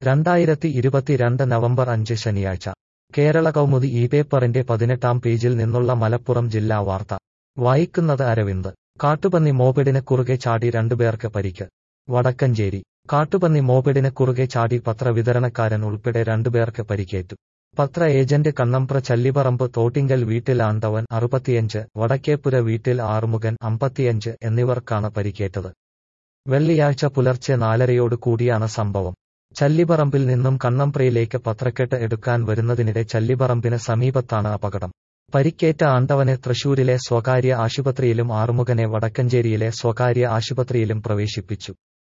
രണ്ടായിരത്തി ഇരുപത്തിരണ്ട് നവംബർ അഞ്ച് ശനിയാഴ്ച കേരള കൗമുദി ഈ പേപ്പറിന്റെ പതിനെട്ടാം പേജിൽ നിന്നുള്ള മലപ്പുറം ജില്ലാ വാർത്ത വായിക്കുന്നത് അരവിന്ദ് കാട്ടുപന്നി മോപെഡിന് കുറുകെ ചാടി രണ്ടുപേർക്ക് പരിക്ക് വടക്കഞ്ചേരി കാട്ടുപന്നി മോപെഡിന് കുറുകെ ചാടി പത്ര വിതരണക്കാരൻ ഉൾപ്പെടെ രണ്ടുപേർക്ക് പരിക്കേറ്റു പത്ര ഏജന്റ് കണ്ണമ്പ്ര ചല്ലിപ്പറമ്പ് തോട്ടിങ്കൽ വീട്ടിൽ ആണ്ടവൻ അറുപത്തിയഞ്ച് വടക്കേപ്പുര വീട്ടിൽ ആറുമുഖൻ അമ്പത്തിയഞ്ച് എന്നിവർക്കാണ് പരിക്കേറ്റത് വെള്ളിയാഴ്ച പുലർച്ചെ നാലരയോട് കൂടിയാണ് സംഭവം ചല്ലിപ്പറമ്പിൽ നിന്നും കണ്ണമ്പ്രയിലേക്ക് പത്രക്കെട്ട് എടുക്കാൻ വരുന്നതിനിടെ ചല്ലിപ്പറമ്പിന് സമീപത്താണ് അപകടം പരിക്കേറ്റ ആണ്ടവനെ തൃശൂരിലെ സ്വകാര്യ ആശുപത്രിയിലും ആറുമുഖനെ വടക്കഞ്ചേരിയിലെ സ്വകാര്യ ആശുപത്രിയിലും പ്രവേശിപ്പിച്ചു